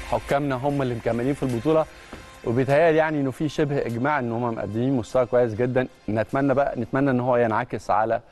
حكامنا هم اللي مكملين في البطوله وبيتهيألي يعني انه في شبه اجماع ان هم مقدمين مستوى كويس جدا نتمنى بقى نتمنى ان هو ينعكس على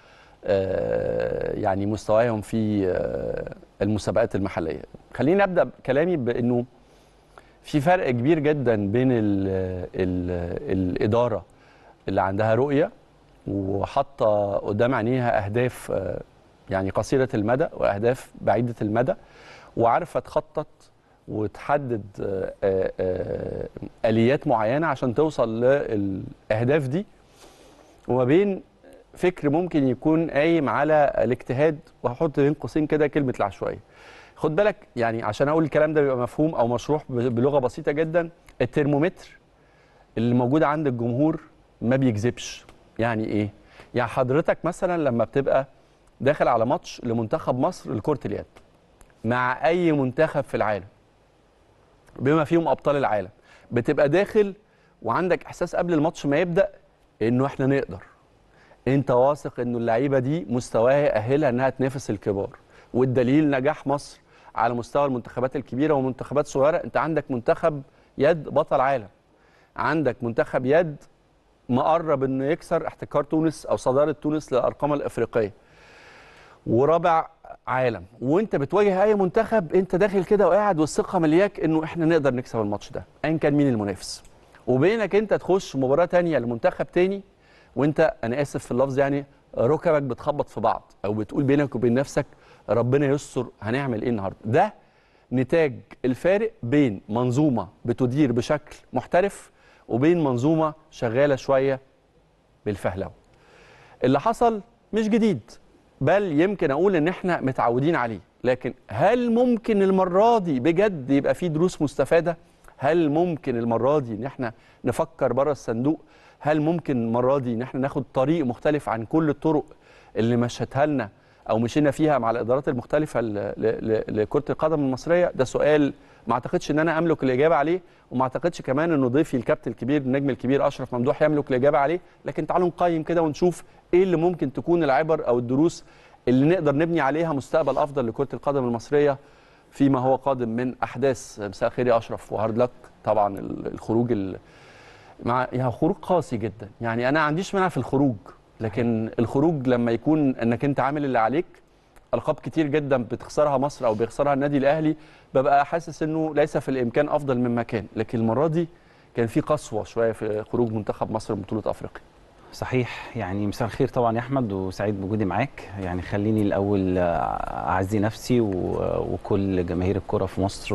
آه، يعني مستواهم في آه، المسابقات المحليه خليني ابدا كلامي بانه في فرق كبير جدا بين ال ال الاداره اللي عندها رؤيه وحاطه قدام عينيها اهداف آه، يعني قصيره المدى واهداف بعيده المدى وعارفه تخطط وتحدد آه، آه، آه، اليات معينه عشان توصل للاهداف دي وما بين فكر ممكن يكون قايم على الاجتهاد وهحط بين قوسين كده كلمه العشوائيه خد بالك يعني عشان اقول الكلام ده بيبقى مفهوم او مشروح ب- بلغه بسيطه جدا الترمومتر اللي موجود عند الجمهور ما بيكذبش يعني ايه يعني حضرتك مثلا لما بتبقى داخل على ماتش لمنتخب مصر لكره اليد مع اي منتخب في العالم بما فيهم ابطال العالم بتبقى داخل وعندك احساس قبل الماتش ما يبدا انه احنا نقدر انت واثق انه اللعيبه دي مستواها يأهلها انها تنافس الكبار والدليل نجاح مصر على مستوى المنتخبات الكبيره ومنتخبات صغيره انت عندك منتخب يد بطل عالم عندك منتخب يد مقرب انه يكسر احتكار تونس او صداره تونس للارقام الافريقيه ورابع عالم وانت بتواجه اي منتخب انت داخل كده وقاعد والثقه ملياك انه احنا نقدر نكسب الماتش ده ايا كان مين المنافس وبينك انت تخش مباراه تانية لمنتخب تاني وانت انا اسف في اللفظ يعني ركبك بتخبط في بعض او بتقول بينك وبين نفسك ربنا يستر هنعمل ايه النهارده ده نتاج الفارق بين منظومه بتدير بشكل محترف وبين منظومه شغاله شويه بالفهلوه اللي حصل مش جديد بل يمكن اقول ان احنا متعودين عليه لكن هل ممكن المره دي بجد يبقى في دروس مستفاده هل ممكن المره دي ان احنا نفكر بره الصندوق هل ممكن المره دي ان احنا ناخد طريق مختلف عن كل الطرق اللي مشتها لنا او مشينا فيها مع الادارات المختلفه ل- ل- ل- لكره القدم المصريه ده سؤال ما اعتقدش ان انا املك الاجابه عليه وما اعتقدش كمان انه ضيفي الكابتن الكبير النجم الكبير اشرف ممدوح يملك الاجابه عليه لكن تعالوا نقيم كده ونشوف ايه اللي ممكن تكون العبر او الدروس اللي نقدر نبني عليها مستقبل افضل لكره القدم المصريه فيما هو قادم من احداث مساء الخير يا اشرف وهارد لك طبعا ال- الخروج ال... مع يعني خروج قاسي جدا يعني انا ما عنديش مانع في الخروج لكن الخروج لما يكون انك انت عامل اللي عليك القاب كتير جدا بتخسرها مصر او بيخسرها النادي الاهلي ببقى حاسس انه ليس في الامكان افضل مما كان لكن المره دي كان في قسوه شويه في خروج منتخب مصر من بطوله افريقيا صحيح يعني مساء الخير طبعا يا احمد وسعيد بوجودي معاك يعني خليني الاول آه، اعزي نفسي و- وكل جماهير الكره في مصر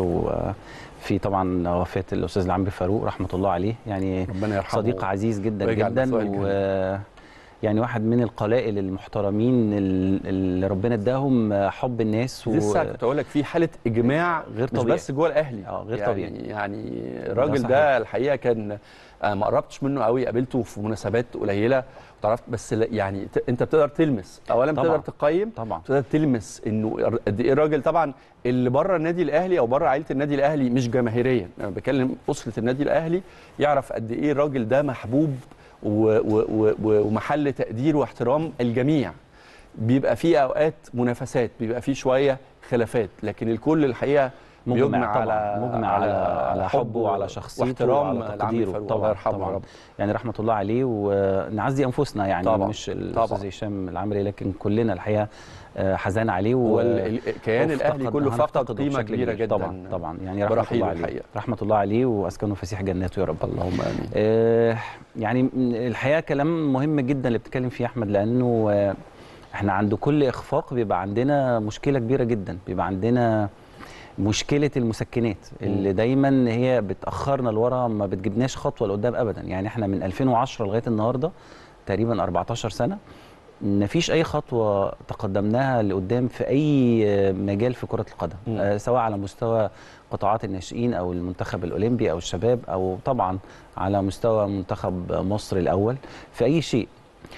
وفي طبعا وفاه الاستاذ العمري فاروق رحمه الله عليه يعني ربنا يرحمه صديق عزيز جدا ويجعل جدا مثواه و الجنة. يعني واحد من القلائل المحترمين ال- اللي ربنا اداهم حب الناس لسه كنت اقول لك في حاله اجماع غير مش طبيعي. بس جوه الاهلي اه غير يعني طبيعي يعني الراجل صحيح. ده الحقيقه كان آه، ما قربتش منه قوي قابلته في مناسبات قليله وتعرفت بس لا- يعني ت- انت بتقدر تلمس اولا طبعاً. بتقدر تقيم طبعا تقدر تلمس انه قد ايه الراجل طبعا اللي بره النادي الاهلي او بره عائله النادي الاهلي مش جماهيريا انا بكلم اسره النادي الاهلي يعرف قد ايه الراجل ده محبوب و و و و ومحل تقدير واحترام الجميع بيبقى فيه اوقات منافسات بيبقى فيه شويه خلافات لكن الكل الحقيقه بيجمع مجمع طبعا على مجمع على على حبه وعلى شخصيته واحترام وعلى العم تقديره فاروق طبعا الله يرحمه يا طبعا رب يعني رحمه الله عليه ونعزي انفسنا يعني طبعاً، مش طبعاً. الاستاذ هشام العمري لكن كلنا الحقيقه آه، حزان عليه هو و ال- ال- الكيان الاهلي كله فقد هنفتقده قيمه بشكل كبيره كبير. جدا طبعا طبعا يعني رحمه برحيله الله عليه الحقيقة. رحمه الله عليه واسكنه فسيح جناته يا رب اللهم امين آه، يعني م- الحقيقه كلام مهم جدا اللي بتتكلم فيه احمد لانه آه، احنا عند كل اخفاق بيبقى عندنا مشكله كبيره جدا بيبقى عندنا مشكله المسكنات اللي دايما هي بتاخرنا لورا ما بتجيبناش خطوه لقدام ابدا يعني احنا من 2010 لغايه النهارده تقريبا 14 سنه مفيش اي خطوه تقدمناها لقدام في اي مجال في كره القدم مم. آه، سواء على مستوى قطاعات الناشئين او المنتخب الاولمبي او الشباب او طبعا على مستوى منتخب مصر الاول في اي شيء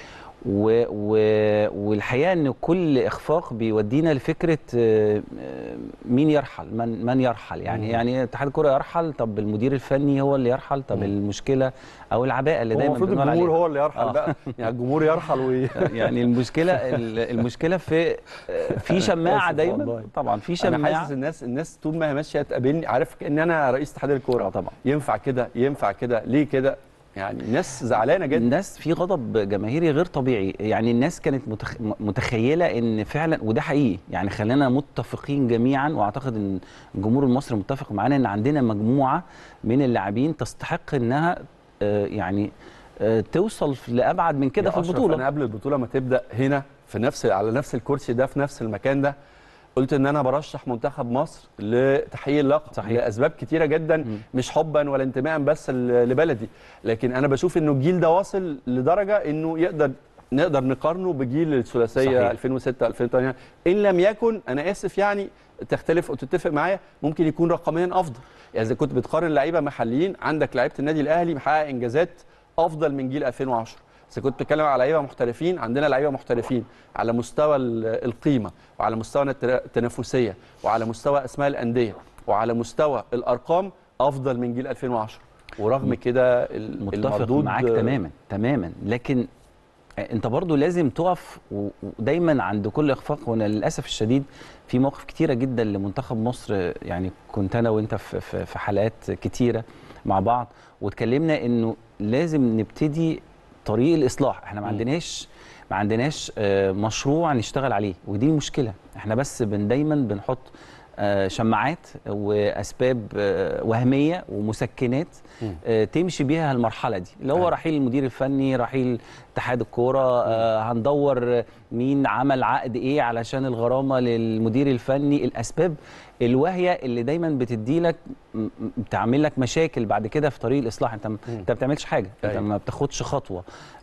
و و والحقيقه ان كل اخفاق بيودينا لفكره آه، آه، مين يرحل من من يرحل يعني مم. يعني اتحاد الكره يرحل طب المدير الفني هو اللي يرحل طب مم. المشكله او العباءه اللي هو دايما المفروض بنقول الجمهور عليها هو اللي يرحل آه. بقى يعني الجمهور يرحل وي... يعني المشكله المشكله في في شماعه آسف دايما والله. طبعا في انا حاسس شماعه الناس الناس طول ما هي ماشيه تقابلني عارف ان انا رئيس اتحاد الكوره آه طبعا ينفع كده ينفع كده ليه كده يعني الناس زعلانه جدا الناس في غضب جماهيري غير طبيعي يعني الناس كانت متخ... متخيله ان فعلا وده حقيقي يعني خلينا متفقين جميعا واعتقد ان الجمهور المصري متفق معانا ان عندنا مجموعه من اللاعبين تستحق انها آه، يعني آه، توصل لابعد من كده يا في أشرف، البطوله انا قبل البطوله ما تبدا هنا في نفس على نفس الكرسي ده في نفس المكان ده قلت ان انا برشح منتخب مصر لتحقيق اللقب صحيح. لاسباب كتيره جدا مم. مش حبا ولا انتماء بس ل- لبلدي لكن انا بشوف انه الجيل ده واصل لدرجه انه يقدر نقدر نقارنه بجيل الثلاثيه صحيح. 2006 2008 ان لم يكن انا اسف يعني تختلف وتتفق معايا ممكن يكون رقميا افضل يعني اذا كنت بتقارن لعيبه محليين عندك لعيبه النادي الاهلي محقق انجازات افضل من جيل 2010 اذا كنت بتتكلم على لعيبه محترفين عندنا لعيبه محترفين على مستوى ال- القيمه وعلى مستوى الت- التنافسيه وعلى مستوى اسماء الانديه وعلى مستوى الارقام افضل من جيل 2010 ورغم كده ال- متفق المردود معاك تماما تماما لكن انت برضو لازم تقف و- ودايما عند كل اخفاق وانا للاسف الشديد في مواقف كتيره جدا لمنتخب مصر يعني كنت انا وانت في في في حلقات كتيره مع بعض واتكلمنا انه لازم نبتدي طريق الاصلاح احنا ما مم. عندناش ما عندناش آه، مشروع نشتغل عليه ودي مشكله احنا بس بن دايما بنحط آه، شماعات واسباب آه، وهميه ومسكنات مم. آه، تمشي بيها المرحله دي اللي هو أيوة. رحيل المدير الفني رحيل اتحاد الكوره آه، هندور مين عمل عقد ايه علشان الغرامه للمدير الفني الاسباب الواهيه اللي دايما بتدي لك م- م- بتعمل لك مشاكل بعد كده في طريق الاصلاح انت م- انت ما بتعملش حاجه انت أيوة. ما بتاخدش خطوه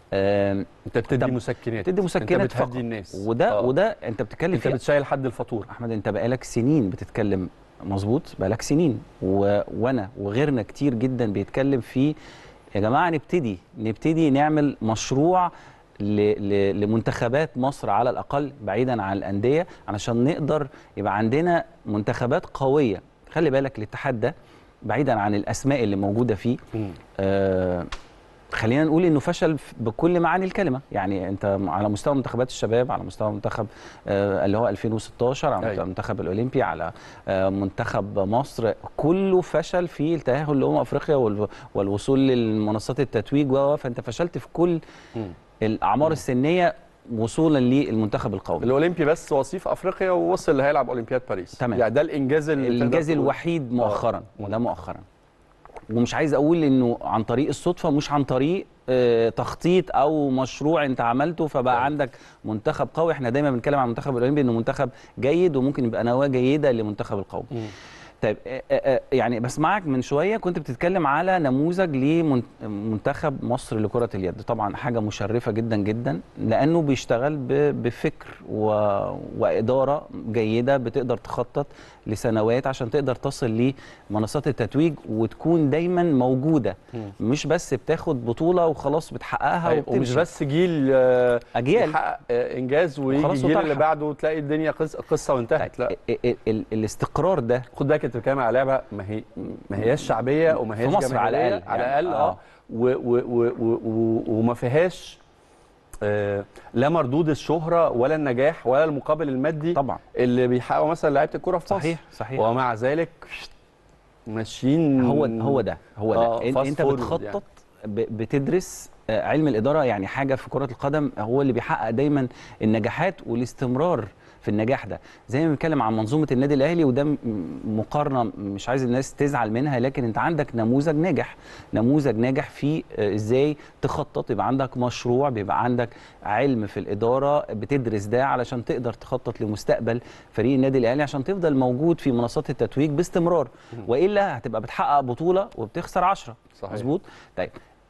آم، انت بتدي طب مسكنات بتدي مسكنات انت فقط بتهدي الناس وده آه. وده انت بتتكلم انت فيه بتشيل حد الفاتوره احمد انت بقالك سنين بتتكلم مظبوط بقالك سنين و... وانا وغيرنا كتير جدا بيتكلم فيه يا جماعه نبتدي نبتدي نعمل مشروع ل... ل... لمنتخبات مصر على الاقل بعيدا عن الانديه علشان نقدر يبقى عندنا منتخبات قويه خلي بالك الاتحاد ده بعيدا عن الاسماء اللي موجوده فيه آه خلينا نقول انه فشل ف- بكل معاني الكلمه يعني انت على مستوى منتخبات الشباب على مستوى منتخب آه اللي هو 2016 على أيوة. مستوى المنتخب الاولمبي على آه منتخب مصر كله فشل في التاهل لامم افريقيا والو- والوصول للمنصات التتويج و فانت فشلت في كل مم. الاعمار السنيه وصولا للمنتخب القومي الاولمبي بس وصيف افريقيا ووصل اللي هيلعب اولمبياد باريس تمام. يعني ده الانجاز اللي تقدر الانجاز تقول. الوحيد مؤخرا آه. وده مؤخرا ومش عايز اقول انه عن طريق الصدفه مش عن طريق آه، تخطيط او مشروع انت عملته فبقى طيب. عندك منتخب قوي احنا دايما بنتكلم عن المنتخب الاولمبي انه منتخب جيد وممكن يبقى نواه جيده لمنتخب القومي مم. طيب آه، آه، آه، يعني بسمعك من شويه كنت بتتكلم على نموذج لمنتخب مصر لكره اليد طبعا حاجه مشرفه جدا جدا لانه بيشتغل ب- بفكر و... واداره جيده بتقدر تخطط لسنوات عشان تقدر تصل لمنصات التتويج وتكون دايما موجوده مم. مش بس بتاخد بطوله وخلاص بتحققها طيب ومش وبتمشي بس جيل آه، اجيال يحقق آه، انجاز ويجي وخلاص الجيل اللي وتلحق. بعده تلاقي الدنيا قص- قصه وانتهت لا طيب، ال- ال- ال- الاستقرار ده خد بالك انت بتتكلم على لعبه ما هي ما هياش شعبيه وما في هياش مصر على جماهيرية، الأقل على يعني. الاقل آه. اه و- و- و- و- و- وما فيهاش آه، لا مردود الشهره ولا النجاح ولا المقابل المادي طبعا اللي بيحققه مثلا لعيبه الكوره في مصر صحيح صحيح ومع ذلك ماشيين هو هو ده هو آه، ده إن- fast انت forward بتخطط يعني. ب- بتدرس آه، علم الاداره يعني حاجه في كره القدم هو اللي بيحقق دايما النجاحات والاستمرار في النجاح ده زي ما بنتكلم عن منظومه النادي الاهلي وده م- مقارنه مش عايز الناس تزعل منها لكن انت عندك نموذج ناجح نموذج ناجح في آه، ازاي تخطط يبقى عندك مشروع بيبقى عندك علم في الاداره بتدرس ده علشان تقدر تخطط لمستقبل فريق النادي الاهلي عشان تفضل موجود في منصات التتويج باستمرار والا هتبقى بتحقق بطوله وبتخسر 10 صحيح. مظبوط طيب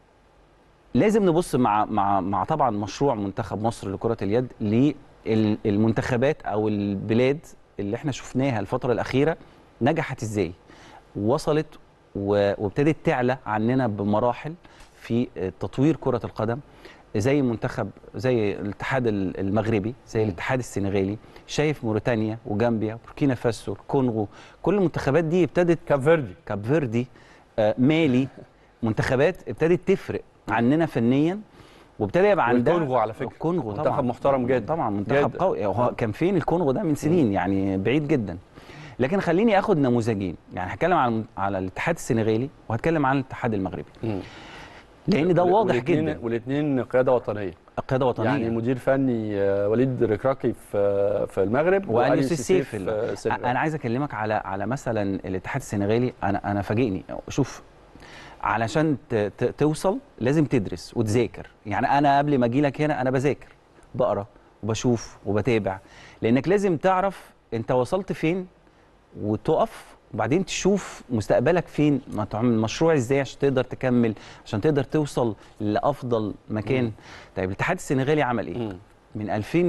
لازم نبص مع مع مع طبعا مشروع منتخب مصر لكره اليد للمنتخبات او البلاد اللي احنا شفناها الفتره الاخيره نجحت ازاي وصلت و- وابتدت تعلى عننا بمراحل في تطوير كره القدم زي منتخب زي الاتحاد ال- المغربي زي الاتحاد السنغالي شايف موريتانيا وجامبيا بوركينا فاسو الكونغو كل المنتخبات دي ابتدت كاب فيردي كاب فيردي آه، مالي منتخبات ابتدت تفرق عننا فنيا وابتدى يبقى عندها والكونغو على فكرة. الكونغو منتخب طبعا محترم جدا. طبعا منتخب جدا. قوي هو كان فين الكونغو ده من سنين يعني بعيد جدا لكن خليني اخد نموذجين يعني هتكلم على على الاتحاد السنغالي وهتكلم عن الاتحاد المغربي لان ده واضح جدا والاثنين قياده وطنيه قياده وطنيه يعني مدير فني آه، وليد ركراكي في في المغرب وأليو سيسي سيسي في في السنغال. انا عايز اكلمك على على مثلا الاتحاد السنغالي انا انا فاجئني شوف علشان ت- ت- توصل لازم تدرس وتذاكر يعني انا قبل ما اجي لك هنا انا بذاكر بقرا وبشوف وبتابع لانك لازم تعرف انت وصلت فين وتقف وبعدين تشوف مستقبلك فين ما تعمل مشروع ازاي عشان تقدر تكمل عشان تقدر توصل لافضل مكان مم. طيب الاتحاد السنغالي عمل ايه مم. من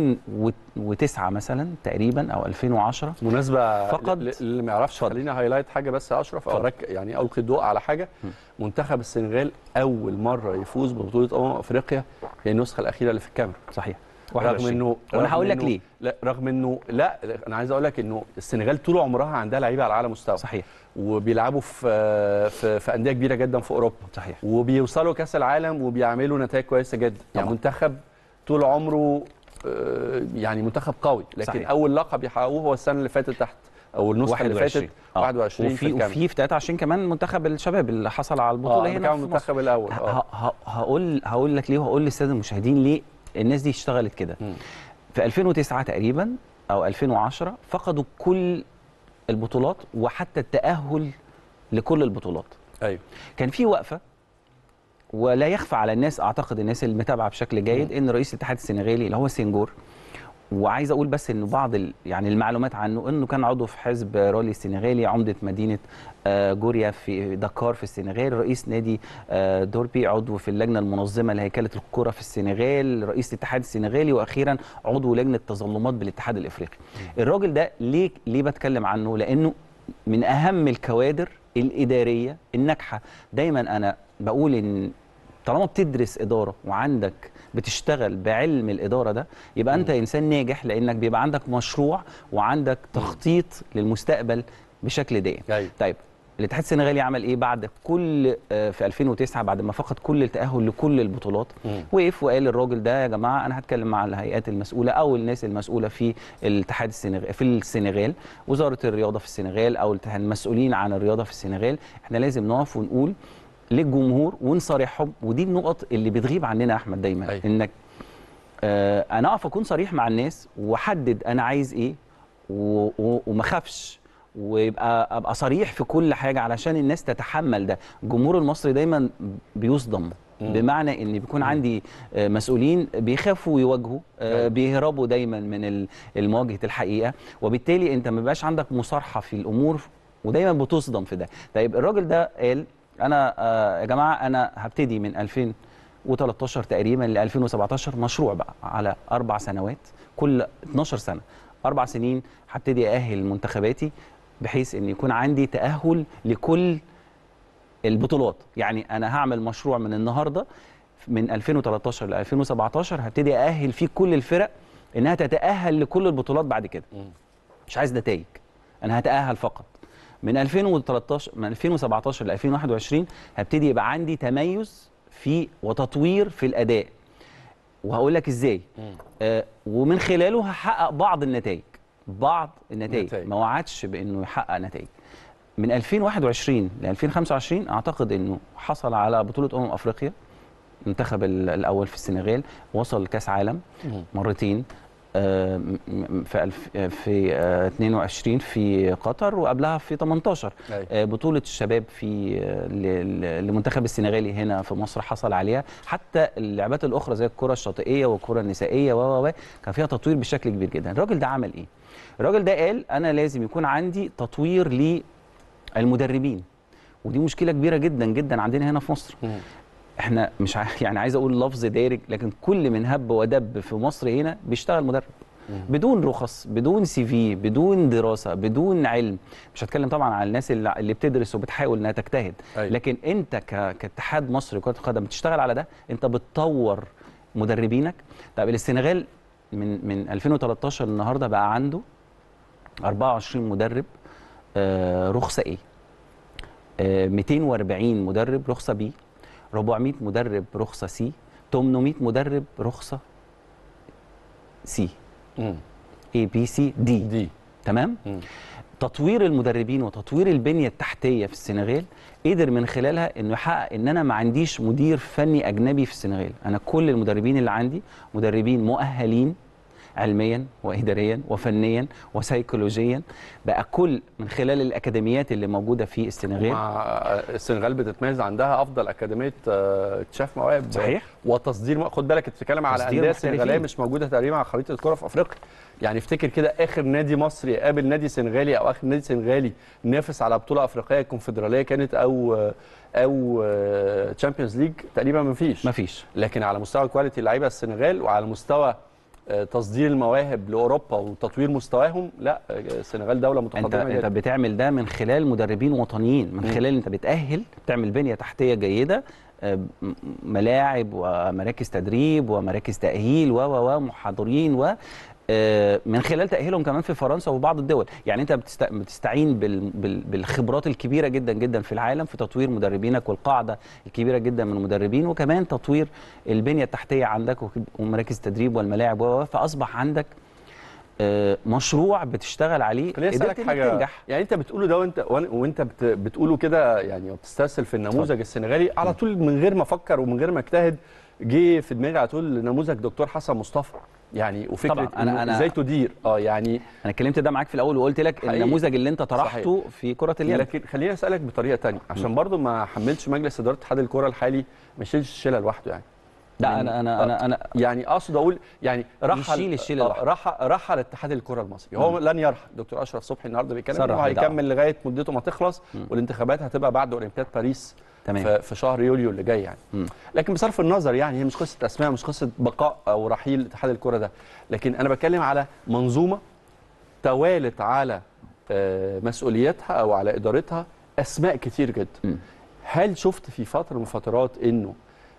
2009 مثلا تقريبا او 2010 بالمناسبه فقط- ل- اللي ما يعرفش اتفضل. خلينا هايلايت حاجه بس يا اشرف او اتفضل. رك يعني القي الضوء على حاجه منتخب السنغال اول مره يفوز ببطوله امم افريقيا هي النسخه الاخيره اللي في الكاميرون صحيح رغم انه وانا رغم هقول لك إنه- ليه لا رغم انه لا انا عايز اقول لك انه السنغال طول عمرها عندها لعيبه على اعلى مستوى صحيح وبيلعبوا في في, في انديه كبيره جدا في اوروبا صحيح وبيوصلوا كاس العالم وبيعملوا نتائج كويسه جدا يعني طبعا. منتخب طول عمره آه، يعني منتخب قوي لكن صحيح. اول لقب يحققوه هو السنه اللي فاتت تحت او النسخه اللي فاتت آه. 21 في وفي الكاميرون. وفي في 23 كمان منتخب الشباب اللي حصل على البطوله اه هنا كان في مصر المنتخب الاول ه- اه ه- هقول هقول لك ليه وهقول للساده المشاهدين ليه الناس دي اشتغلت كده مم. في 2009 تقريبا او 2010 فقدوا كل البطولات وحتى التاهل لكل البطولات ايوه كان في وقفه ولا يخفى على الناس اعتقد الناس اللي متابعه بشكل جيد ان رئيس الاتحاد السنغالي اللي هو سينجور وعايز اقول بس انه بعض ال يعني المعلومات عنه انه كان عضو في حزب رالي السنغالي عمده مدينه آه، جوريا في دكار في السنغال رئيس نادي آه، دوربي عضو في اللجنه المنظمه لهيكله الكره في السنغال رئيس الاتحاد السنغالي واخيرا عضو لجنه تظلمات بالاتحاد الافريقي الراجل ده ليه ليه بتكلم عنه لانه من اهم الكوادر الاداريه الناجحه دايما انا بقول ان طالما بتدرس اداره وعندك بتشتغل بعلم الاداره ده يبقى انت انسان ناجح لانك بيبقى عندك مشروع وعندك تخطيط للمستقبل بشكل دائم ايوه طيب الاتحاد السنغالي عمل ايه بعد كل آه، في 2009 بعد ما فقد كل التاهل لكل البطولات مم. وقف وقال الراجل ده يا جماعه انا هتكلم مع الهيئات المسؤوله او الناس المسؤوله في الاتحاد السنغال في السنغال وزاره الرياضه في السنغال او الاتحاد- المسؤولين عن الرياضه في السنغال احنا لازم نقف ونقول للجمهور ونصارحهم ودي النقط اللي بتغيب عننا يا احمد دايما أيوة. انك آه انا اقف اكون صريح مع الناس واحدد انا عايز ايه و- و- وما اخافش ويبقى ابقى صريح في كل حاجه علشان الناس تتحمل ده الجمهور المصري دايما بيصدم مم. بمعنى ان بيكون عندي آه، مسؤولين بيخافوا يواجهوا آه، أيوة. بيهربوا دايما من ال- المواجهه الحقيقه وبالتالي انت ما بيبقاش عندك مصارحه في الامور ودايما بتصدم في ده طيب الراجل ده قال انا آه، يا جماعه انا هبتدي من 2013 تقريبا ل 2017 مشروع بقى على اربع سنوات كل 12 سنه اربع سنين هبتدي ااهل منتخباتي بحيث ان يكون عندي تاهل لكل البطولات يعني انا هعمل مشروع من النهارده من 2013 ل 2017 هبتدي ااهل فيه كل الفرق انها تتاهل لكل البطولات بعد كده مم. مش عايز نتائج انا هتاهل فقط من 2013 من 2017 ل 2021 هبتدي يبقى عندي تميز في وتطوير في الاداء وهقول لك ازاي مم. آه ومن خلاله هحقق بعض النتائج بعض النتائج نتائج. ما وعدش بانه يحقق نتائج من 2021 ل 2025 اعتقد انه حصل على بطوله امم افريقيا المنتخب ال- الاول في السنغال وصل لكاس عالم مم. مرتين آه، م- م- في الف في آه، 22 في قطر وقبلها في 18 أيوة. آه، بطولة الشباب في آه، ل- ل- لمنتخب السنغالي هنا في مصر حصل عليها حتى اللعبات الأخرى زي الكرة الشاطئية والكرة النسائية و و و كان فيها تطوير بشكل كبير جدا الراجل ده عمل إيه؟ الراجل ده قال أنا لازم يكون عندي تطوير للمدربين ودي مشكلة كبيرة جدا جدا عندنا هنا في مصر مم. احنا مش ع... يعني عايز اقول لفظ دارج لكن كل من هب ودب في مصر هنا بيشتغل مدرب مم. بدون رخص بدون سي في بدون دراسه بدون علم مش هتكلم طبعا على الناس اللي, اللي بتدرس وبتحاول انها تجتهد أيوة. لكن انت ك... كاتحاد مصري لكره القدم بتشتغل على ده انت بتطور مدربينك طب السنغال من من 2013 النهارده بقى عنده 24 مدرب آه، رخصه ايه آه، 240 مدرب رخصه بي 400 مدرب رخصه سي 800 مدرب رخصه سي مم. اي بي سي دي دي تمام مم. تطوير المدربين وتطوير البنيه التحتيه في السنغال قدر من خلالها انه يحقق ان انا ما عنديش مدير فني اجنبي في السنغال انا كل المدربين اللي عندي مدربين مؤهلين علميا واداريا وفنيا وسيكولوجيا بقى كل من خلال الاكاديميات اللي موجوده في السنغال مع السنغال بتتميز عندها افضل اكاديميه آه، اكتشاف مواهب صحيح. وتصدير م- خد بالك انت بتتكلم على تصدير انديه محترفين. سنغاليه مش موجوده تقريبا على خريطه الكره في افريقيا يعني افتكر كده اخر نادي مصري يقابل نادي سنغالي او اخر نادي سنغالي نافس على بطوله افريقيه كونفدراليه كانت او او تشامبيونز ليج تقريبا ما فيش مفيش لكن على مستوى كواليتي اللعيبه السنغال وعلى مستوى آه، تصدير المواهب لاوروبا وتطوير مستواهم لا آه، السنغال دوله انت متقدمه انت جدا بتعمل ده من خلال مدربين وطنيين من مم. خلال انت بتاهل بتعمل بنيه تحتيه جيده آه، م- ملاعب ومراكز تدريب ومراكز تاهيل و و و محاضرين و آه، من خلال تاهيلهم كمان في فرنسا وبعض الدول يعني انت بتست- بتستعين بال- بال- بالخبرات الكبيره جدا جدا في العالم في تطوير مدربينك والقاعده الكبيره جدا من المدربين وكمان تطوير البنيه التحتيه عندك وك- ومراكز التدريب والملاعب و و فاصبح عندك آه، مشروع بتشتغل عليه خليني قدرت اسالك إنك حاجه تنجح يعني انت بتقوله ده وانت وأنا- وانت بت بتقوله كده يعني وبتسترسل في النموذج السنغالي على طول من غير ما افكر ومن غير ما اجتهد جه في دماغي على طول نموذج دكتور حسن مصطفى يعني وفكره طبعاً، أنا- إنه أنا- ازاي تدير اه يعني انا اتكلمت ده معاك في الاول وقلت لك حقيقي. النموذج اللي انت طرحته في كره اليد لكن خليني اسالك بطريقه تانية عشان برضو ما حملش مجلس اداره اتحاد الكره الحالي ما يشيلش الشيله لوحده يعني لا من- انا انا انا انا يعني اقصد اقول يعني رحل يشيل الشيلة آه، لوحده. رحل رحل اتحاد الكره المصري هو لن يرحل دكتور اشرف صبحي النهارده بيتكلم صرح انه بده. هيكمل لغايه مدته ما تخلص والانتخابات هتبقى بعد اولمبياد باريس تمام. في- في شهر يوليو اللي جاي يعني مم. لكن بصرف النظر يعني هي مش قصه اسماء مش قصه بقاء او رحيل اتحاد الكره ده لكن انا بتكلم على منظومه توالت على آه، مسؤوليتها او على ادارتها اسماء كتير جدا مم. هل شفت في فتره من الفترات انه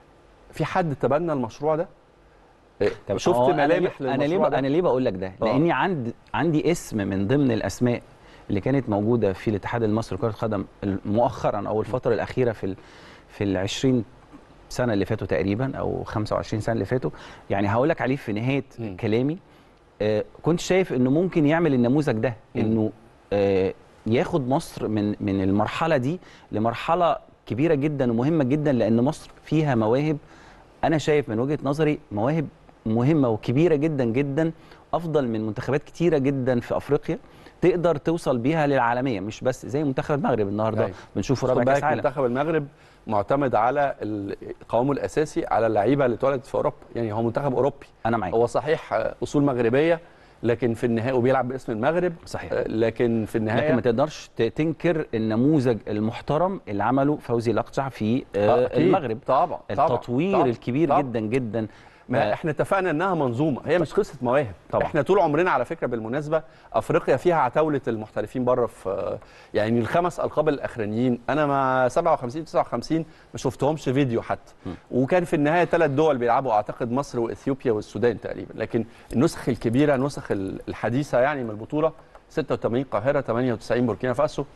في حد تبنى المشروع ده آه، طب شفت هو أنا ملامح ليه- انا ليه للمشروع ب- ده انا ليه بقول لك ده آه. لاني عند عندي اسم من ضمن الاسماء اللي كانت موجوده في الاتحاد المصري لكره القدم مؤخرا او الفتره الاخيره في ال في ال 20 سنه اللي فاتوا تقريبا او 25 سنه اللي فاتوا يعني هقول لك عليه في نهايه مم. كلامي آه كنت شايف انه ممكن يعمل النموذج ده مم. انه آه ياخد مصر من من المرحله دي لمرحله كبيره جدا ومهمه جدا لان مصر فيها مواهب انا شايف من وجهه نظري مواهب مهمه وكبيره جدا جدا افضل من منتخبات كتيره جدا في افريقيا تقدر توصل بيها للعالميه مش بس زي منتخب المغرب النهارده أيوة. بنشوفه خد رابع كاس بالك عالم منتخب المغرب معتمد على ال- قوامه الاساسي على اللعيبه اللي اتولدت في اوروبا يعني هو منتخب اوروبي انا معاك هو صحيح آه، اصول مغربيه لكن في النهايه وبيلعب باسم المغرب صحيح. آه، لكن في النهايه لكن ما تقدرش ت- تنكر النموذج المحترم اللي عمله فوزي الاقجع في آه، آه، أكيد. المغرب طبعا طبعا التطوير طبعا الكبير طبعا. جدا جدا ما آه، احنا اتفقنا انها منظومه هي مش قصه مواهب طبعا. احنا طول عمرنا على فكره بالمناسبه افريقيا فيها عتاوله المحترفين بره في يعني الخمس القاب الاخرانيين انا مع 57 59 ما شفتهمش فيديو حتى وكان في النهايه ثلاث دول بيلعبوا اعتقد مصر واثيوبيا والسودان تقريبا لكن النسخ الكبيره النسخ الحديثه يعني من البطوله 86 القاهره 98 بوركينا فاسو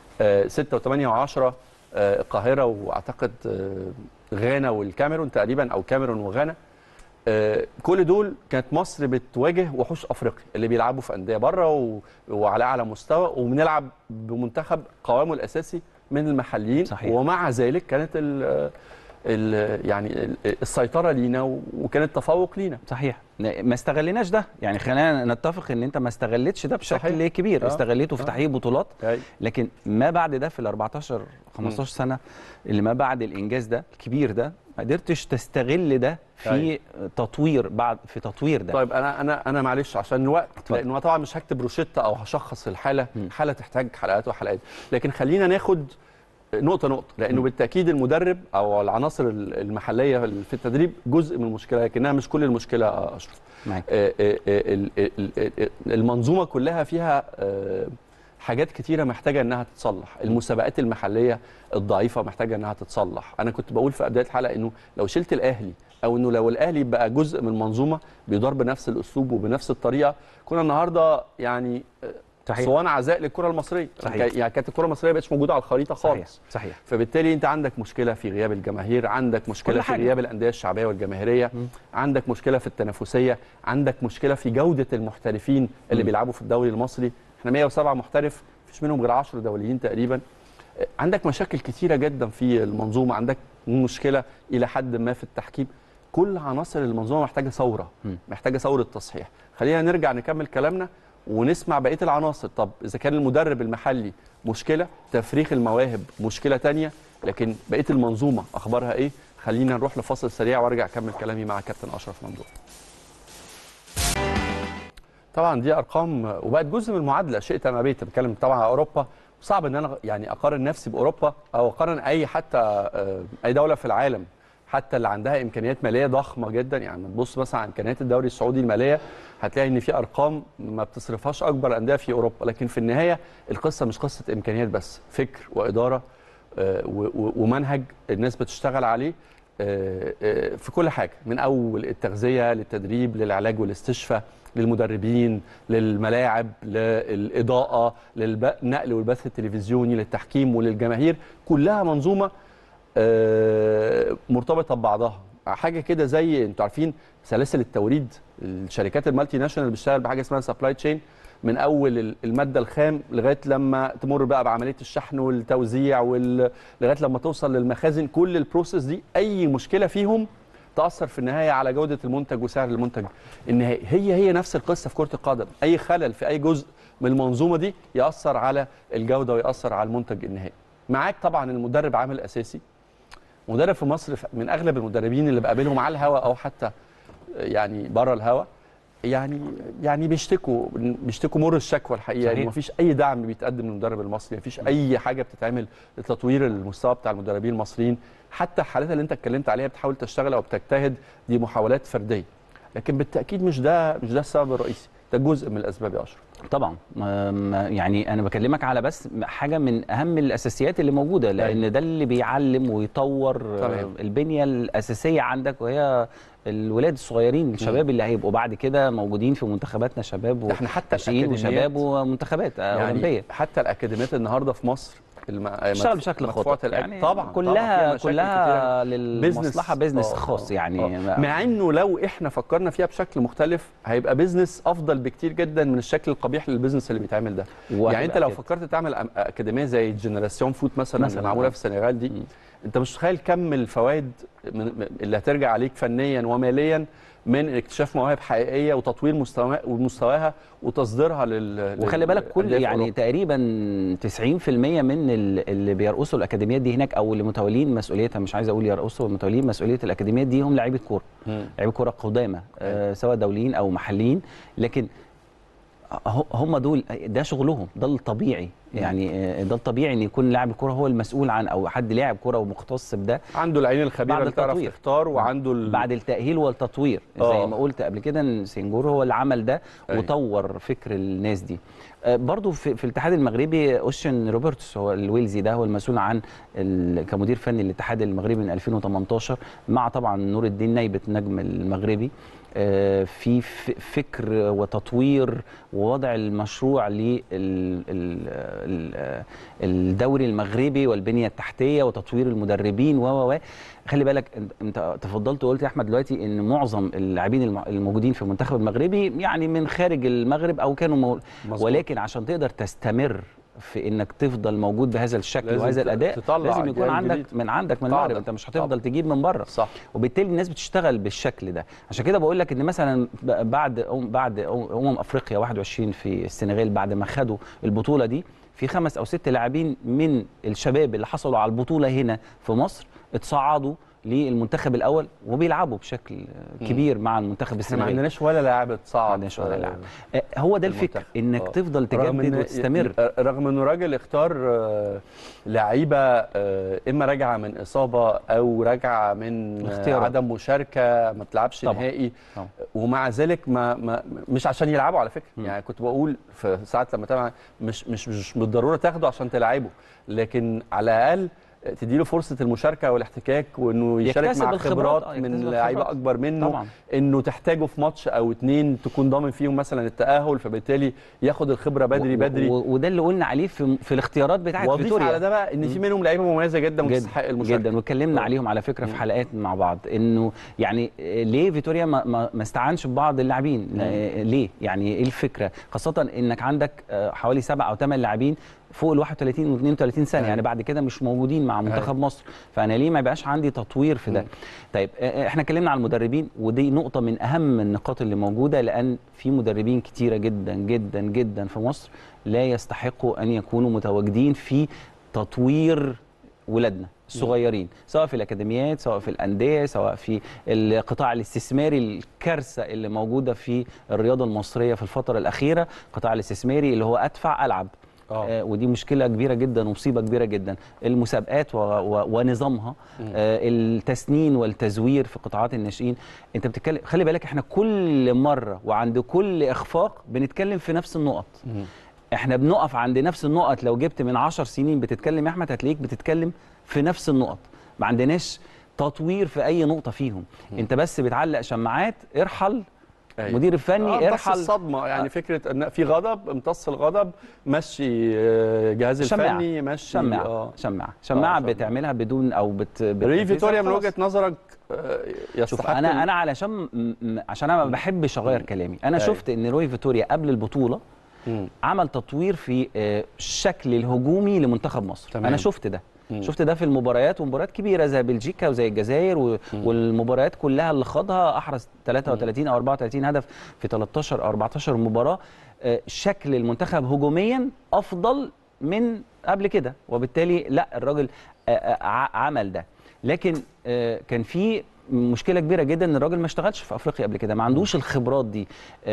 6 و8 و10 القاهره واعتقد آه، غانا والكاميرون تقريبا او كاميرون وغانا آه، كل دول كانت مصر بتواجه وحوش افريقيا اللي بيلعبوا في انديه بره و... وعلى اعلى مستوى وبنلعب بمنتخب قوامه الاساسي من المحليين صحيح. ومع ذلك كانت ال... ال... يعني ال- السيطره لينا و- وكان التفوق لينا صحيح ما استغليناش ده يعني خلينا نتفق ان انت ما استغلتش ده بشكل صحيح. كبير آه. استغليته في آه. تحقيق بطولات أي. لكن ما بعد ده في ال 14 15 سنه اللي ما بعد الانجاز ده الكبير ده ما قدرتش تستغل ده في أيوة. تطوير بعد في تطوير ده طيب انا انا انا معلش عشان الوقت اتفضل. لانه طبعا مش هكتب روشته او هشخص الحاله مم. حاله تحتاج حلقات وحلقات لكن خلينا ناخد نقطه نقطه لانه مم. بالتاكيد المدرب او العناصر المحليه في التدريب جزء من المشكله لكنها مش كل المشكله يا اشرف معاك آه، آه، آه، ال- ال- ال- المنظومه كلها فيها آه، حاجات كتيره محتاجه انها تتصلح المسابقات المحليه الضعيفه محتاجه انها تتصلح انا كنت بقول في بدايه الحلقه انه لو شلت الاهلي او انه لو الاهلي بقى جزء من المنظومه بيدار بنفس الاسلوب وبنفس الطريقه كنا النهارده يعني صحيح صوان عزاء للكره المصريه صحيح. يعني كانت الكره المصريه ما بقتش موجوده على الخريطه صحيح خالص صحيح فبالتالي انت عندك مشكله في غياب الجماهير عندك مشكله كل في حاجة. غياب الانديه الشعبيه والجماهيريه مم. عندك مشكله في التنافسيه عندك مشكله في جوده المحترفين اللي مم. بيلعبوا في الدوري المصري احنا 107 محترف مفيش منهم غير 10 دوليين تقريبا عندك مشاكل كتيره جدا في المنظومه عندك مشكله الى حد ما في التحكيم كل عناصر المنظومه محتاجه ثوره مم. محتاجه ثوره تصحيح خلينا نرجع نكمل كلامنا ونسمع بقيه العناصر طب اذا كان المدرب المحلي مشكله تفريخ المواهب مشكله تانية لكن بقيه المنظومه اخبارها ايه خلينا نروح لفاصل سريع وارجع اكمل كلامي مع كابتن اشرف ممدوح طبعا دي ارقام وبقت جزء من المعادله شئت ام ابيت بتكلم طبعا على اوروبا صعب ان انا يعني اقارن نفسي باوروبا او اقارن اي حتى آه، اي دوله في العالم حتى اللي عندها امكانيات ماليه ضخمه جدا يعني لما تبص مثلا على امكانيات الدوري السعودي الماليه هتلاقي ان في ارقام ما بتصرفهاش اكبر انديه في اوروبا لكن في النهايه القصه مش قصه امكانيات بس فكر واداره آه، و- و- ومنهج الناس بتشتغل عليه آه، آه، في كل حاجه من اول التغذيه للتدريب للعلاج والاستشفاء للمدربين للملاعب للاضاءه للنقل والبث التلفزيوني للتحكيم وللجماهير كلها منظومه آه، مرتبطه ببعضها حاجه كده زي انتوا عارفين سلاسل التوريد الشركات المالتي ناشونال بتشتغل بحاجه اسمها سبلاي تشين من اول ال- الماده الخام لغايه لما تمر بقى بعمليه الشحن والتوزيع وال... لغايه لما توصل للمخازن كل البروسيس دي اي مشكله فيهم تاثر في النهايه على جوده المنتج وسعر المنتج النهائي هي هي نفس القصه في كره القدم اي خلل في اي جزء من المنظومه دي ياثر على الجوده وياثر على المنتج النهائي معاك طبعا المدرب عامل اساسي مدرب في مصر من اغلب المدربين اللي بقابلهم على الهواء او حتى يعني بره الهواء يعني يعني بيشتكوا بيشتكوا مر الشكوى الحقيقه صحيح. يعني مفيش اي دعم بيتقدم للمدرب المصري مفيش اي حاجه بتتعمل لتطوير المستوى بتاع المدربين المصريين حتى الحالات اللي انت اتكلمت عليها بتحاول تشتغل او بتجتهد دي محاولات فرديه لكن بالتاكيد مش ده مش ده السبب الرئيسي ده جزء من الاسباب يا اشرف طبعا أم، يعني انا بكلمك على بس حاجه من اهم الاساسيات اللي موجوده لان ده اللي بيعلم ويطور تمام. البنيه الاساسيه عندك وهي الولاد الصغيرين الشباب اللي هيبقوا بعد كده موجودين في منتخباتنا شباب ده احنا حتى وناشئين الأكاديميات- وشباب ومنتخبات يعني اولمبيه حتى الاكاديميات النهارده في مصر الم... بتشتغل بشكل مدفوعة خاطئ الأج- يعني طبعا طبعاً كلها فيها مشاكل كلها كتيرة. للمصلحه بيزنس آه، خاص آه، يعني آه. مع انه لو احنا فكرنا فيها بشكل مختلف هيبقى بيزنس افضل بكتير جدا من الشكل القبيح للبيزنس اللي بيتعمل ده يعني انت لو فكرت تعمل أم- اكاديميه زي جنراسيون فوت مثلا, مثلاً، اللي معموله آه. في السنغال دي مم. انت مش متخيل كم الفوائد من من- اللي هترجع عليك فنيا وماليا من اكتشاف مواهب حقيقيه وتطوير مستوى ومستواها وتصديرها لل وخلي بالك كل للأندية في يعني أوروبا. تقريبا 90% من ال- اللي بيرقصوا الاكاديميات دي هناك او اللي متولين مسؤوليتها مش عايز اقول يرقصوا متولين مسؤوليه الاكاديميات دي هم لعيبه كوره مم. لعيبه كوره قدامى آه سواء دوليين او محليين لكن ه- هم دول ده شغلهم ده الطبيعي يعني آه، ده الطبيعي ان يكون لاعب الكوره هو المسؤول عن او حد لاعب كوره ومختص بده عنده العين الخبيره بعد اللي تعرف التطوير. تختار وعنده ال... بعد التاهيل والتطوير آه. زي ما قلت قبل كده ان سنجور هو اللي عمل ده أيوة. وطور فكر الناس دي آه، برضو في, في الاتحاد المغربي اوشن روبرتس هو الويلزي ده هو المسؤول عن ال- كمدير فني الاتحاد المغربي من 2018 مع طبعا نور الدين نايبه نجم المغربي آه، في ف- فكر وتطوير ووضع المشروع للدوري المغربي والبنيه التحتيه وتطوير المدربين و و و خلي بالك أنت- انت تفضلت وقلت يا احمد دلوقتي ان معظم اللاعبين الم- الموجودين في المنتخب المغربي يعني من خارج المغرب او كانوا مو... مظبوط. ولكن عشان تقدر تستمر في انك تفضل موجود بهذا الشكل لازم وهذا ت- الاداء تطلع لازم يكون أجيال عندك جديدة. من عندك من قاعدة. المغرب انت مش هتفضل طبعا. تجيب من بره صح وبالتالي الناس بتشتغل بالشكل ده عشان كده بقول لك ان مثلا ب- بعد أم- بعد أم- امم افريقيا 21 في السنغال بعد ما خدوا البطوله دي في خمس او ست لاعبين من الشباب اللي حصلوا على البطوله هنا في مصر اتصعدوا للمنتخب الاول وبيلعبوا بشكل كبير مع المنتخب احنا ما السنغالي عندناش ولا لاعب اتصعد ما عندناش ولا آه، لاعب. آه، هو ده الفكر المنتخب. انك آه. تفضل رغم تجدد إن- وتستمر رغم انه راجل اختار آه، لعيبه آه، اما راجعه من اصابه او راجعه من آه، اختيارات. عدم مشاركه ما بتلعبش طبعاً. نهائي طبعاً. ومع ذلك ما, ما مش عشان يلعبوا على فكره م. يعني كنت بقول في ساعات لما تابع مش مش مش بالضروره تاخده عشان تلعبه لكن على الاقل تديله فرصه المشاركه والاحتكاك وانه يشارك يكتسب مع الخبرات، خبرات آه، يكتسب من لعيبه الخبرات. اكبر منه طبعا انه تحتاجه في ماتش او اتنين تكون ضامن فيهم مثلا التاهل فبالتالي ياخد الخبره بدري و- بدري و- وده اللي قلنا عليه في في الاختيارات بتاعت واضيف فيتوريا على ده بقى ان في منهم لعيبه مميزه جدا وتستحق المشاركه جدا واتكلمنا آه. عليهم على فكره في مم. حلقات مع بعض انه يعني آه، ليه فيتوريا ما, ما, ما استعنش ببعض اللاعبين آه، ليه يعني ايه الفكره خاصه انك عندك آه، حوالي سبع او ثمان لاعبين فوق ال 31 و 32 سنه أيوة. يعني بعد كده مش موجودين مع منتخب مصر فانا ليه ما يبقاش عندي تطوير في ده مم. طيب آه، احنا اتكلمنا عن المدربين ودي نقطه من اهم النقاط اللي موجوده لان في مدربين كتيره جدا جدا جدا في مصر لا يستحقوا ان يكونوا متواجدين في تطوير ولادنا الصغيرين سواء في الاكاديميات سواء في الانديه سواء في القطاع الاستثماري الكارثه اللي موجوده في الرياضه المصريه في الفتره الاخيره القطاع الاستثماري اللي هو ادفع العب اه آه ودي مشكله كبيره جدا ومصيبه كبيره جدا المسابقات و و ونظامها مم. آه التسنين والتزوير في قطاعات الناشئين انت بتتكلم خلي بالك احنا كل مره وعند كل اخفاق بنتكلم في نفس النقط مم. احنا بنقف عند نفس النقط لو جبت من عشر سنين بتتكلم يا احمد هتلاقيك بتتكلم في نفس النقط ما عندناش تطوير في اي نقطه فيهم انت بس بتعلق شماعات ارحل أيوة. المدير الفني آه، امتص ارحل الصدمه يعني فكره ان في غضب امتص الغضب مشي آه، جهاز شماعة. الفني مشي شماعه اه شماعه شماعه شماعة. بتعملها بدون او بت, بت ري فيتوريا من خلاص. وجهه نظرك آه، يستحق شوف انا انا علشان م- م- عشان انا ما بحبش اغير كلامي انا أيوة. شفت ان روي فيتوريا قبل البطوله مم. عمل تطوير في آه، الشكل الهجومي لمنتخب مصر تمام. انا شفت ده مم. شفت ده في المباريات ومباريات كبيره زي بلجيكا وزي الجزائر و... والمباريات كلها اللي خاضها احرز 33 او 34 هدف في 13 او 14 مباراه آه، شكل المنتخب هجوميا افضل من قبل كده وبالتالي لا الراجل آه، آه، ع- عمل ده لكن آه، كان في مشكله كبيره جدا ان الراجل ما اشتغلش في افريقيا قبل كده ما عندوش الخبرات دي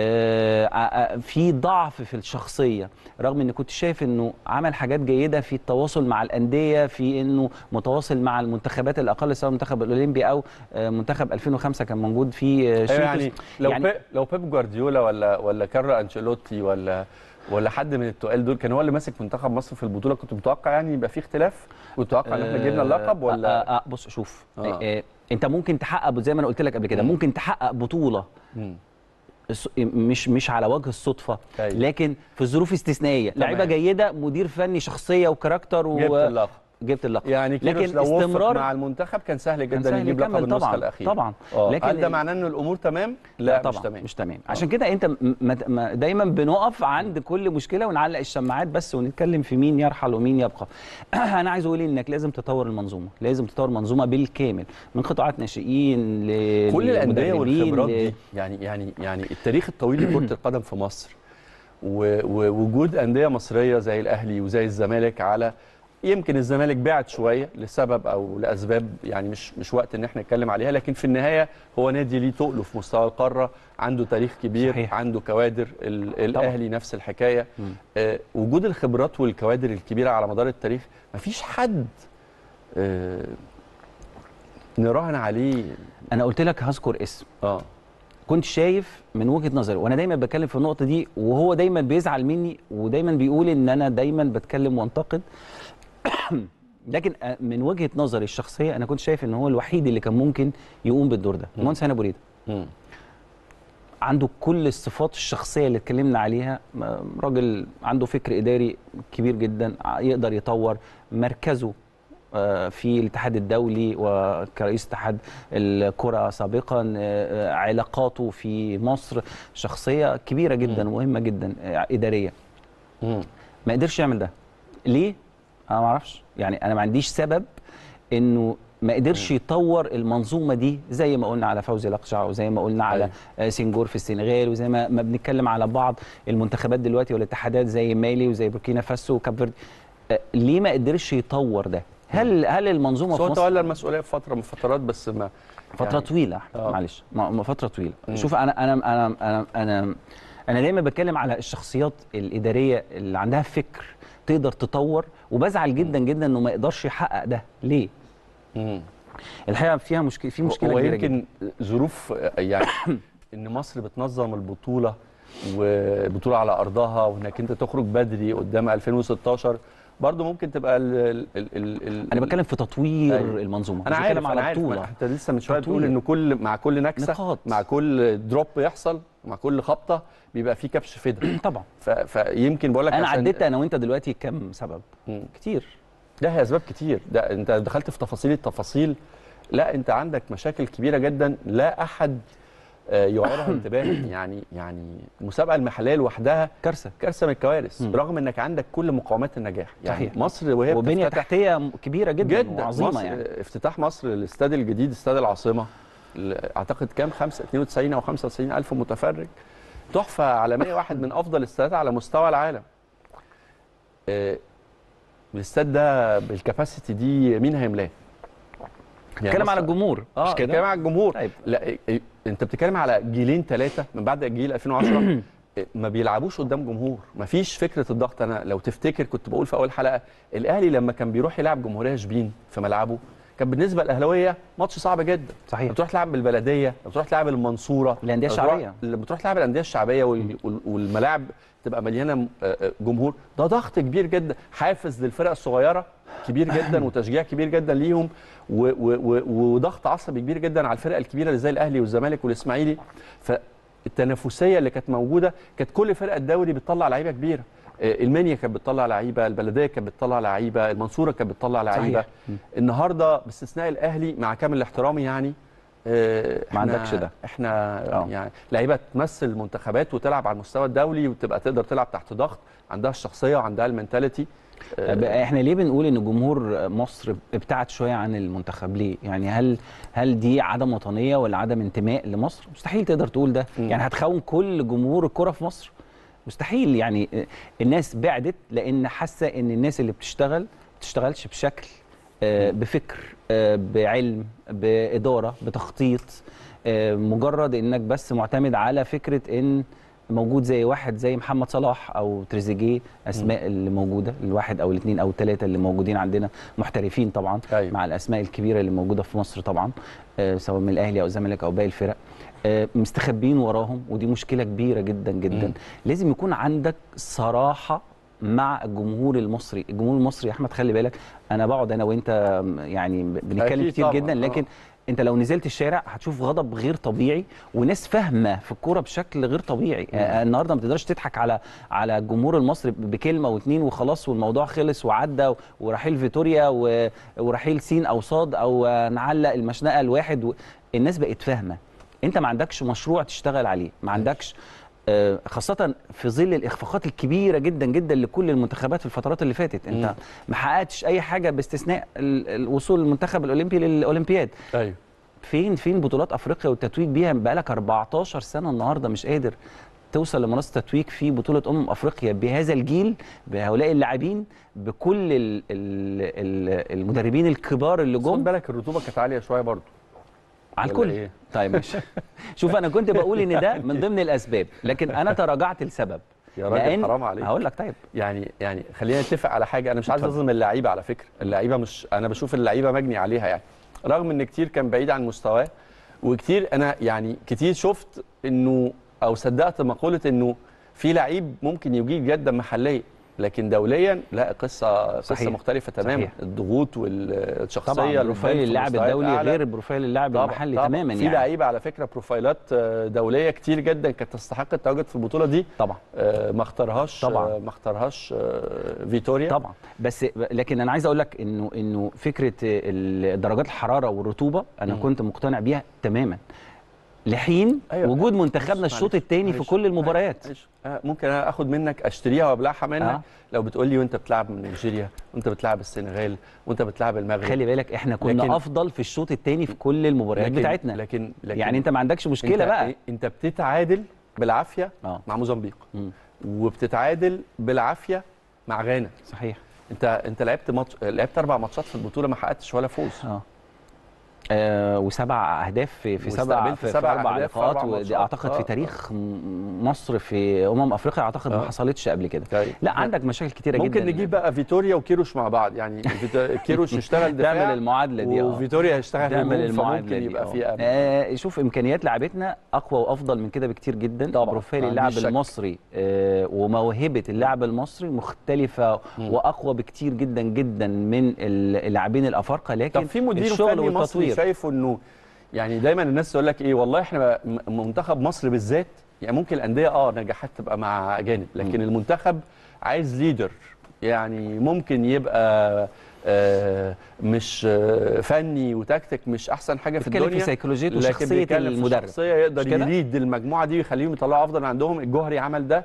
آه، آه، في ضعف في الشخصيه رغم ان كنت شايف انه عمل حاجات جيده في التواصل مع الانديه في انه متواصل مع المنتخبات الاقل سواء المنتخب الاولمبي او آه، منتخب 2005 كان موجود فيه آه، ايوه شيتوس. يعني لو يعني- يعني لو بيب جوارديولا ولا ولا كارلو انشيلوتي ولا ولا حد من التقال دول كان هو اللي ماسك منتخب مصر في البطوله كنت متوقع يعني يبقى في اختلاف كنت متوقع ان احنا جبنا اللقب آه، ولا آه آه بص شوف آه. آه. آه انت ممكن تحقق زي ما انا قلت لك قبل كده مم. ممكن تحقق بطوله مم. الس- مش مش على وجه الصدفه أيوة. لكن في ظروف استثنائيه تمام. لعيبه جيده مدير فني شخصيه وكراكتر و... جبت اللقب جبت اللقب يعني كيروش لكن لو وفق استمرار مع المنتخب كان سهل جدا كان سهل يجيب لقب يكمل النسخه طبعا الاخيره طبعا اه لكن هل ده معناه ان الامور تمام لا, طبعا مش تمام مش تمام عشان كده انت م- ما ما دايما بنقف عند كل مشكله ونعلق الشماعات بس ونتكلم في مين يرحل ومين يبقى انا عايز اقول انك لازم تطور المنظومه لازم تطور المنظومه بالكامل من قطاعات ناشئين ل كل الانديه لمدربين، والخبرات ل- دي يعني يعني يعني التاريخ الطويل لكره القدم في مصر و- ووجود انديه مصريه زي الاهلي وزي الزمالك على يمكن الزمالك بعد شويه لسبب او لاسباب يعني مش مش وقت ان احنا نتكلم عليها لكن في النهايه هو نادي ليه تقله في مستوى القاره عنده تاريخ كبير صحيح. عنده كوادر ال- الاهلي نفس الحكايه مم. آه وجود الخبرات والكوادر الكبيره على مدار التاريخ مفيش حد آه نراهن عليه انا قلت لك هذكر اسم اه كنت شايف من وجهه نظري وانا دايما بتكلم في النقطه دي وهو دايما بيزعل مني ودايما بيقول ان انا دايما بتكلم وانتقد لكن آه، من وجهه نظري الشخصيه انا كنت شايف ان هو الوحيد اللي كان ممكن يقوم بالدور ده المهندس هاني أبو ريده مم. عنده كل الصفات الشخصيه اللي اتكلمنا عليها م- راجل عنده فكر اداري كبير جدا ع- يقدر يطور مركزه آه، في الاتحاد الدولي وكرئيس اتحاد الكره سابقا آه، آه، علاقاته في مصر شخصيه كبيره جدا ومهمه جدا آه، اداريه مم. ما قدرش يعمل ده ليه انا ما اعرفش يعني انا ما عنديش سبب انه ما قدرش يطور المنظومه دي زي ما قلنا على فوزي لقجع وزي ما قلنا على أيوة. آه، سنجور في السنغال وزي ما ما بنتكلم على بعض المنتخبات دلوقتي والاتحادات زي مالي وزي بوركينا فاسو وكاب فيردي آه، ليه ما قدرش يطور ده هل هل المنظومه بس في هو مصر تولى المسؤوليه في فتره من فترات بس ما فتره يعني- طويله أحمد، آه. معلش ما ما فتره طويله مم. شوف انا انا انا انا انا انا دايما بتكلم على الشخصيات الاداريه اللي عندها فكر تقدر تطور وبزعل جدا جدا انه ما يقدرش يحقق ده ليه مم. الحقيقه فيها مشكله في مشكله هو كبيره جدا يمكن ظروف يعني ان مصر بتنظم البطوله وبطوله على ارضها وانك انت تخرج بدري قدام 2016 برضو ممكن تبقى ال ال ال ال ال انا بتكلم في تطوير أيوة. المنظومه انا مش عارف بتكلم انا على عارف بطوله انت لسه من شويه بتقول تطوير. ان كل مع كل نكسه نقاط. مع كل دروب يحصل مع كل خبطه بيبقى في كبش فدا طبعا ف- فيمكن بقول لك انا عشان- عديت انا وانت دلوقتي كم سبب مم. كتير ده هي اسباب كتير ده انت دخلت في تفاصيل التفاصيل لا انت عندك مشاكل كبيره جدا لا احد آه، يعيرها انتباه يعني يعني المسابقه المحليه لوحدها كارثه كارثه من الكوارث مم. رغم انك عندك كل مقومات النجاح يعني صحيح. مصر وهي وبنيه بتفتتح تحتيه م- كبيره جدا, جدا وعظيمه مصر يعني افتتاح مصر للاستاد الجديد استاد العاصمه ال- اعتقد كام 5 92 او 95 الف متفرج تحفه عالميه واحد من افضل الاستادات على مستوى العالم آه، الاستاد ده بالكباسيتي دي مين هيملاه بتكلم على مصر- الجمهور اه مش كده بتتكلم على الجمهور طيب لا إيه- إيه، انت بتتكلم على جيلين ثلاثه من بعد جيل 2010 إيه، ما بيلعبوش قدام جمهور ما فيش فكره الضغط انا لو تفتكر كنت بقول في اول حلقه الاهلي لما كان بيروح يلعب جمهوريه شبين في ملعبه كان بالنسبه للاهلاويه ماتش صعب جدا صحيح بتروح تلعب بالبلديه بتروح تلعب المنصوره الانديه بتروح- الشعبيه لما بتروح تلعب الانديه الشعبيه وال- وال- والملاعب تبقى مليانه آه، آه، جمهور ده ضغط كبير جدا حافز للفرق الصغيره كبير جدا وتشجيع كبير جدا ليهم و- و- و- وضغط عصبي كبير جدا على الفرق الكبيره اللي زي الاهلي والزمالك والاسماعيلي فالتنافسيه اللي كانت موجوده كانت كل فرقه الدوري بتطلع لعيبه كبيره آه، المنيا كانت بتطلع لعيبه البلديه كانت بتطلع لعيبه المنصوره كانت بتطلع لعيبه صحيح. م. النهارده باستثناء الاهلي مع كامل احترامي يعني آه، ما إحنا- عندكش ده. احنا آه. يعني لعيبه تمثل المنتخبات وتلعب على المستوى الدولي وتبقى تقدر تلعب تحت ضغط عندها الشخصيه وعندها المنتاليتي آه، بقى احنا ليه بنقول ان جمهور مصر ابتعد شويه عن المنتخب ليه يعني هل هل دي عدم وطنيه ولا عدم انتماء لمصر مستحيل تقدر تقول ده مم. يعني هتخون كل جمهور الكره في مصر مستحيل يعني الناس بعدت لان حاسه ان الناس اللي بتشتغل ما بتشتغلش بشكل آه، بفكر آه، بعلم باداره بتخطيط آه، مجرد انك بس معتمد على فكره ان موجود زي واحد زي محمد صلاح او تريزيجيه اسماء اللي موجوده الواحد او الاثنين او الثلاثه اللي موجودين عندنا محترفين طبعا أيوة. مع الاسماء الكبيره اللي موجوده في مصر طبعا آه، سواء من الاهلي او الزمالك او باقي الفرق آه، مستخبين وراهم ودي مشكله كبيره جدا جدا مم. لازم يكون عندك صراحه مع الجمهور المصري الجمهور المصري يا احمد خلي بالك انا بقعد انا وانت م- يعني ب- بنتكلم أكيد كتير طبعاً، جدا آه. لكن انت لو نزلت الشارع هتشوف غضب غير طبيعي وناس فاهمه في الكوره بشكل غير طبيعي آه، النهارده ما تقدرش تضحك على على الجمهور المصري بكلمه واتنين وخلاص والموضوع خلص وعدى ورحيل فيتوريا و- ورحيل سين او صاد او آه، نعلق المشنقه الواحد و... الناس بقت فاهمه انت ما عندكش مشروع تشتغل عليه ما عندكش آه، خاصة في ظل الإخفاقات الكبيرة جدا جدا لكل المنتخبات في الفترات اللي فاتت، أنت مم. ما حققتش أي حاجة باستثناء ال- الوصول المنتخب الأولمبي للأولمبياد، ايوه فين فين بطولات افريقيا والتتويج بيها بقالك 14 سنه النهارده مش قادر توصل لمنصه تتويج في بطوله امم افريقيا بهذا الجيل بهؤلاء اللاعبين بكل ال ال ال المدربين الكبار اللي بس خد جم بالك الرطوبه كانت عاليه شويه برضو على ولا الكل إيه؟ طيب ماشي شوف انا كنت بقول ان ده من ضمن الاسباب لكن انا تراجعت لسبب يا راجل حرام عليك هقول لك طيب يعني يعني خلينا نتفق على حاجه انا مش عايز اتفضل. اظلم اللعيبه على فكره اللعيبه مش انا بشوف اللعيبه مجني عليها يعني رغم ان كتير كان بعيد عن مستواه وكتير انا يعني كتير شفت انه او صدقت مقوله انه في لعيب ممكن يجيب جدا محليا لكن دوليا لا قصه قصه صحيح. مختلفه تماما صحيح. الضغوط والشخصيه طبعا اللي بروفايل بتبان في اللاعب مستويات الدولي أعلى. غير بروفايل اللاعب طبعاً، المحلي طبعاً. تماما في يعني لعيبه على فكره بروفايلات آه، دوليه كتير جدا كانت تستحق التواجد في البطوله دي طبعا آه، ما اختارهاش طبعاً. آه، ما اختارهاش آه، فيتوريا طبعا بس لكن انا عايز اقول لك انه انه فكره ال- درجات الحراره والرطوبه انا مم. كنت مقتنع بيها تماما لحين أيوة. وجود منتخبنا معلش، الشوط الثاني في معلش، كل المباريات معلش. آه، ممكن انا اخد منك اشتريها وابلعها منك آه. آه. لو بتقول لي وانت بتلعب من نيجيريا وانت بتلعب السنغال وانت بتلعب المغرب خلي بالك احنا كنا لكن- افضل في الشوط الثاني في كل المباريات لكن بتاعتنا لكن, لكن يعني انت ما عندكش مشكله انت بقى انت بتتعادل بالعافيه اه مع موزمبيق مم. وبتتعادل بالعافيه مع غانا صحيح انت انت لعبت ماتش لعبت اربع ماتشات في البطوله ما حققتش ولا فوز اه آه وسبع اهداف في, في سبع واستقبلت في, في سبع اربع أهداف في لقاءات أربع ودي ماتشات. اعتقد آه، في آه. تاريخ م- مصر في امم افريقيا اعتقد ما آه. حصلتش قبل كده طيب. لا عندك مشاكل كتيره جدا ممكن نجيب بقى فيتوريا وكيروش مع بعض يعني فيت- كيروش يشتغل دفاع تعمل المعادله دي اه وفيتوريا هيشتغل تعمل هجوم المعادله فممكن دي يبقى آه. في امل آه شوف امكانيات لعبتنا اقوى وافضل من كده بكتير جدا طبعاً، بروفايل ما اللاعب عنديش شك. المصري آه وموهبه اللاعب المصري مختلفه مم. واقوى بكتير جدا جدا من اللاعبين الافارقه لكن طب في مدير الشغل فني مصري والتطوير شايفه انه يعني دايما الناس تقول لك ايه والله احنا م- منتخب مصر بالذات يعني ممكن الانديه اه نجاحات تبقى مع اجانب لكن مم. المنتخب عايز ليدر يعني ممكن يبقى آه مش آه فني وتكتيك مش احسن حاجه في بيتكلم في الدنيا سيكولوجيه لكن وشخصيه بيتكلم في المدرب شخصيه يقدر مش كده؟ يليد المجموعه دي ويخليهم يطلعوا افضل من عندهم الجوهري عمل ده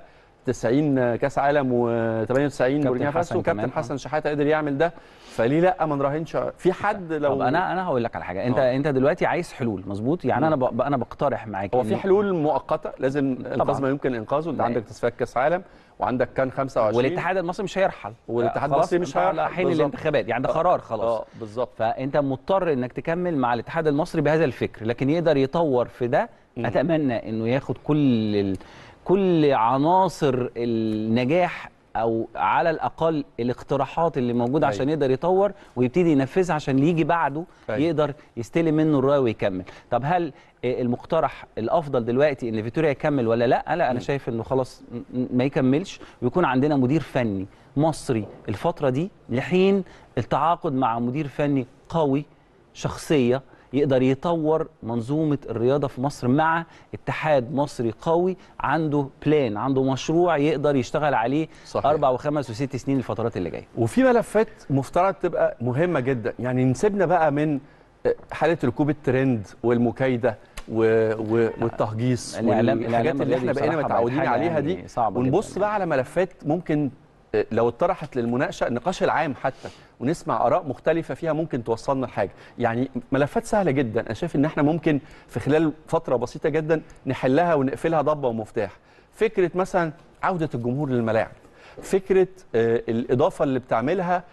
90 كاس عالم و98 بوركينا فاسو حسن وكابتن كمان، آه. حسن شحاته قدر يعمل ده فليه لا ما نراهنش في حد لو طب انا انا هقول لك على حاجه انت آه. انت دلوقتي عايز حلول مظبوط يعني انا ب... انا بقترح معاك هو إن- في حلول مؤقته لازم انقاذ ما يمكن انقاذه انت لا. عندك تصفيات كاس عالم وعندك كان 25 والاتحاد المصري مش هيرحل والاتحاد خلاص المصري مش انت على هيرحل. حين بالظبط. الانتخابات يعني ده آه. قرار خلاص اه بالظبط فانت مضطر انك تكمل مع الاتحاد المصري بهذا الفكر لكن يقدر يطور في ده مم. اتمنى انه ياخد كل ال... كل عناصر النجاح او على الاقل الاقتراحات اللي موجوده أيوة. عشان يقدر يطور ويبتدي ينفذها عشان اللي يجي بعده أيوة. يقدر يستلم منه الرايه ويكمل طب هل آه، المقترح الافضل دلوقتي ان فيتوريا يكمل ولا لا لا انا شايف انه خلاص م- م- ما يكملش ويكون عندنا مدير فني مصري الفتره دي لحين التعاقد مع مدير فني قوي شخصيه يقدر يطور منظومه الرياضه في مصر مع اتحاد مصري قوي عنده بلان عنده مشروع يقدر يشتغل عليه صحيح. اربع وخمس وست سنين الفترات اللي جايه وفي ملفات مفترض تبقى مهمه جدا يعني نسيبنا بقى من حاله ركوب الترند والمكايده و... و... والتهجيص الإعلام- والحاجات الإعلام اللي احنا الرياضي بقينا بصراحة بقت متعودين حاجة عليها يعني دي صعبة ونبص جداً. بقى على ملفات ممكن آه، لو اتطرحت للمناقشه النقاش العام حتى ونسمع اراء مختلفه فيها ممكن توصلنا لحاجه يعني ملفات سهله جدا انا شايف ان احنا ممكن في خلال فتره بسيطه جدا نحلها ونقفلها ضبه ومفتاح فكره مثلا عوده الجمهور للملاعب فكره آه، الاضافه اللي بتعملها آه،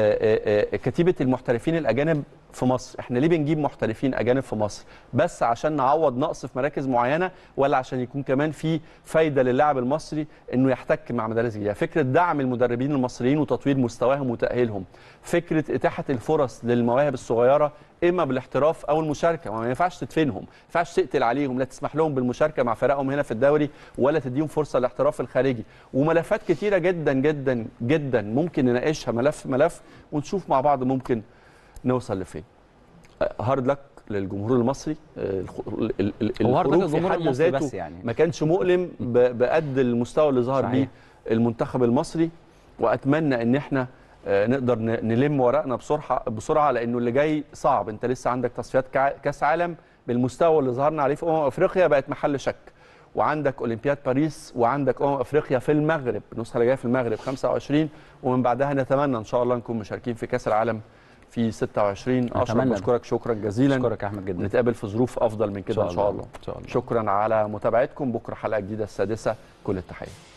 آه، آه، كتيبه المحترفين الاجانب في مصر احنا ليه بنجيب محترفين اجانب في مصر بس عشان نعوض نقص في مراكز معينه ولا عشان يكون كمان في فايده للاعب المصري انه يحتك مع مدارس جديده فكره دعم المدربين المصريين وتطوير مستواهم وتاهيلهم فكره اتاحه الفرص للمواهب الصغيره اما بالاحتراف او المشاركه ما ينفعش تدفنهم ما ينفعش تقتل عليهم لا تسمح لهم بالمشاركه مع فرقهم هنا في الدوري ولا تديهم فرصه للاحتراف الخارجي وملفات كتيره جدا جدا جدا ممكن نناقشها ملف ملف ونشوف مع بعض ممكن نوصل لفين هارد لك للجمهور المصري آه، الخ- ال- ال- ال- هو هارد لك الخروج في للجمهور حد المصري ذاته بس يعني. ما كانش مؤلم ب- بقد المستوى اللي ظهر صحيح. بيه المنتخب المصري واتمنى ان احنا آه، نقدر ن- نلم ورقنا بسرعه بسرعه لانه اللي جاي صعب انت لسه عندك تصفيات كع- كاس عالم بالمستوى اللي ظهرنا عليه في امم افريقيا بقت محل شك وعندك اولمبياد باريس وعندك امم افريقيا في المغرب النسخه اللي جايه في المغرب 25 ومن بعدها نتمنى ان شاء الله نكون مشاركين في كاس العالم في 26 اشرف أتمنى. بشكرك شكرا جزيلا اشكرك يا احمد جدا نتقابل في ظروف افضل من كده ان شاء الله ان شاء الله شكرا على متابعتكم بكره حلقه جديده السادسه كل التحيه